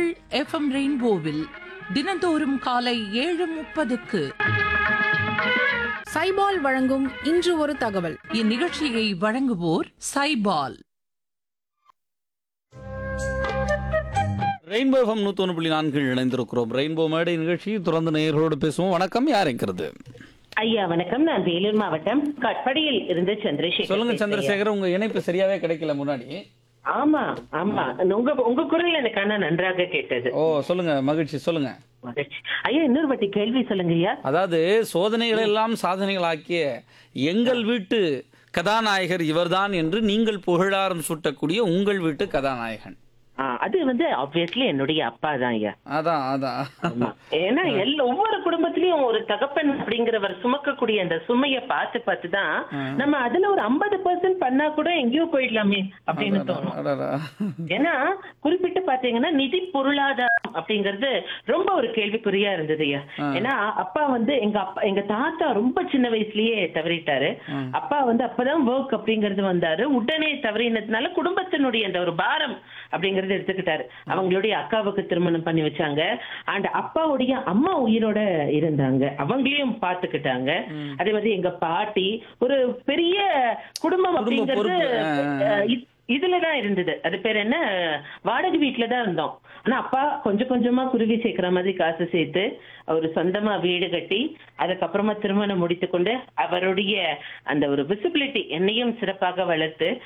FM ரெயின்போவில் தினந்தோறும் காலை ஏழு முப்பதுக்கு சைபால் வழங்கும் இன்று ஒரு தகவல் இந்நிகழ்ச்சியை வழங்குவோர் சைபால் ரெயின்போ எஃப்எம் நூற்றி ஒன்று புள்ளி நான்கில் இணைந்திருக்கிறோம் ரெயின்போ மேடை நிகழ்ச்சி தொடர்ந்து நேயர்களோடு பேசுவோம் வணக்கம் யார் இருக்கிறது ஐயா வணக்கம் நான் வேலூர் மாவட்டம் கட்படியில் இருந்து சந்திரசேகர் சொல்லுங்க பேசுறேன். சந்திரசேகர் உங்க இணைப்பு சரியாவே கிடைக்கல முன்னாடி ஆமா ஆமா உங்க உங்க குரல் எனக்கு ஆனா நன்றாக கேட்டது ஓ சொல்லுங்க மகிழ்ச்சி சொல்லுங்க மகிழ்ச்சி. ஐயா இன்னொரு வாட்டி கேள்வி சொல்லுங்க ஐயா அதாவது சோதனைகள் எல்லாம் சாதனைகளாக்கிய எங்கள் வீட்டு கதாநாயகர் இவர்தான் என்று நீங்கள் புகழாரம் சூட்டக்கூடிய உங்கள் வீட்டு கதாநாயகன் ஆ, அது வந்து ஆப்வியஸ்லி என்னுடைய அப்பா தான் ஐயா அதான் அதான் ஆமா. ஏன்னா எல்லா ஒவ்வொரு குடும்பத்திலயும் ஒரு தகப்பன் அப்படிங்கிறவர் சுமக்கக்கூடிய அந்த சுமைய பார்த்து பார்த்து தான் நம்ம அதுல ஒரு ஐம்பது பர்சன்ட் பண்ணா கூட எங்கேயோ போயிடலாமே அப்படின்னு தோணும் அடடா. ஏன்னா குறிப்பிட்டு பாத்தீங்கன்னா நிதி பொருளாதாரம் அப்படிங்கறது ரொம்ப ஒரு கேள்விக்குறியா இருந்தது ஐயா ஏன்னா அப்பா வந்து எங்க அப்பா எங்க தாத்தா ரொம்ப சின்ன வயசுலயே தவறிட்டாரு அப்பா வந்து அப்பதான் ஒர்க் அப்படிங்கறது வந்தாரு உடனே தவறினதுனால குடும்பத்தினுடைய அந்த ஒரு பாரம் அப்படிங்கறது எடுத்துக்கிட்டாரு அவங்களுடைய அக்காவுக்கு திருமணம் பண்ணி வச்சாங்க அண்ட் அப்பாவுடைய அம்மா உயிரோட இருந்தாங்க அவங்களையும் பாத்துக்கிட்டாங்க அதே மாதிரி எங்க பாட்டி ஒரு பெரிய குடும்பம் அப்படிங்கிறது பொறுப்பு. ஆ, ஆ. அஹ், இ- இதுலதான் இருந்தது அது பேர் என்ன வாடகை வீட்டுல தான் இருந்தோம் ஆனா அப்பா கொஞ்சம் கொஞ்சமா குருவி சேர்க்கிற மாதிரி காசு சேர்த்து அவர் சொந்தமா வீடு கட்டி அதுக்கப்புறமா திருமணம் முடித்துக்கொண்டு அவருடைய அந்த ஒரு விசிபிலிட்டி என்னையும் சிறப்பாக வளர்த்து